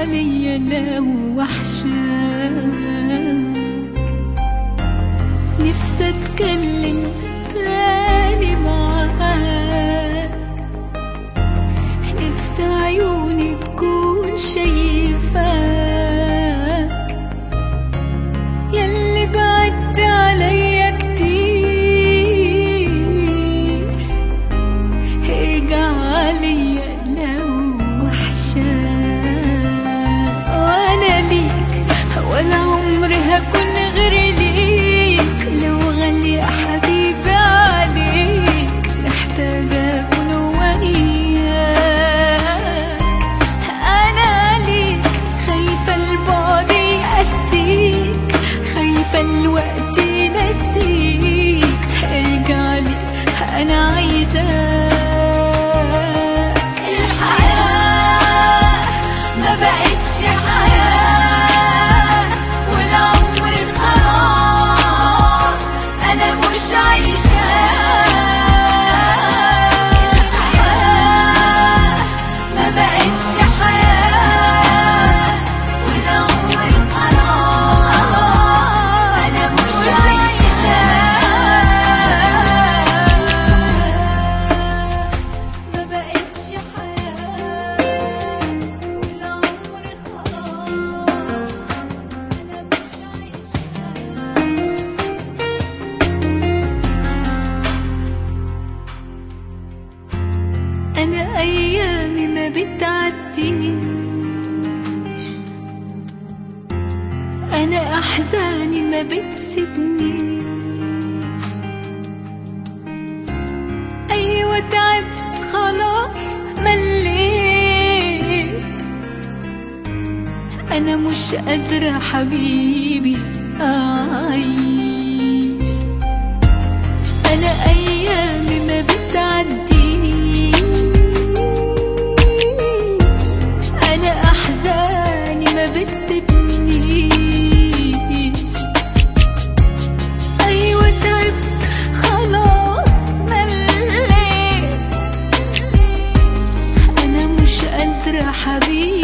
عليا لو وحشاك نفسي اتكلم تاني معاك نفسي عيوني تكون شايفاك ياللي بعدت عليا كتير ارجع عليا لو وحشاك وانا ليك ولا عمري هكون غير ليك لو غالية حبيبي عليك محتاجة اكون وياك انا ليك خايفة البعد يقسيك خايفة الوقت ينسيك ارجع لي انا عايزاك الحياة ما بقتش حياة والعمر خلاص انا مش عايشاه الحياة ما بقتش حياة والعمر خلاص انا مش عايشاه ما بقتش حياة والعمر خلاص أنا مش عايشة أنا أيامي ما بتعديش أنا أحزاني ما بتسيبنيش أيوة تعبت خلاص مليت أنا مش قادرة حبيبي أعيش أنا أيامي ما بتعديش أنا أحزاني ما بتسيبنيش أيوة تعبت خلاص مليت أنا مش قادرة حبيبي